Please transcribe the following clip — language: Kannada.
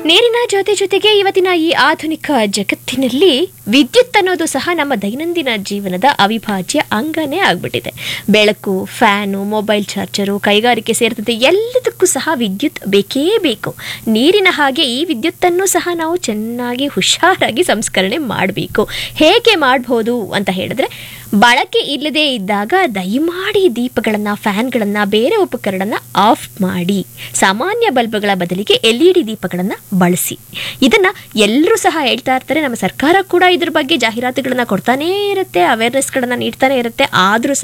ನೀರಿನ ಜೊತೆ ಜೊತೆಗೆ ಇವತ್ತಿನ ಈ ಆಧುನಿಕ ಜಗತ್ತಿನಲ್ಲಿ ವಿದ್ಯುತ್ ಅನ್ನೋದು ಸಹ ನಮ್ಮ ದೈನಂದಿನ ಜೀವನದ ಅವಿಭಾಜ್ಯ ಅಂಗನೇ ಆಗ್ಬಿಟ್ಟಿದೆ ಬೆಳಕು ಫ್ಯಾನು ಮೊಬೈಲ್ ಚಾರ್ಜರು ಕೈಗಾರಿಕೆ ಸೇರಿದಂತೆ ಎಲ್ಲದಕ್ಕೂ ಸಹ ವಿದ್ಯುತ್ ಬೇಕೇ ಬೇಕು ನೀರಿನ ಹಾಗೆ ಈ ವಿದ್ಯುತ್ತನ್ನು ಸಹ ನಾವು ಚೆನ್ನಾಗಿ ಹುಷಾರಾಗಿ ಸಂಸ್ಕರಣೆ ಮಾಡಬೇಕು ಹೇಗೆ ಮಾಡಬಹುದು ಅಂತ ಹೇಳಿದ್ರೆ ಬಳಕೆ ಇಲ್ಲದೇ ಇದ್ದಾಗ ದಯಮಾಡಿ ದೀಪಗಳನ್ನು ಫ್ಯಾನ್ಗಳನ್ನು ಬೇರೆ ಉಪಕರಣನ ಆಫ್ ಮಾಡಿ ಸಾಮಾನ್ಯ ಬಲ್ಬ್ಗಳ ಬದಲಿಗೆ ಎಲ್ ಇ ಡಿ ದೀಪಗಳನ್ನು ಬಳಸಿ ಇದನ್ನ ಎಲ್ಲರೂ ಸಹ ಹೇಳ್ತಾ ಇರ್ತಾರೆ ನಮ್ಮ ಸರ್ಕಾರ ಕೂಡ ಇದ್ರ ಬಗ್ಗೆ ಜಾಹೀರಾತುಗಳನ್ನ ಕೊಡ್ತಾನೇ ಇರುತ್ತೆ ಅವೇರ್ನೆಸ್ಗಳನ್ನ ನೀಡ್ತಾನೆ ಇರುತ್ತೆ ಆದರೂ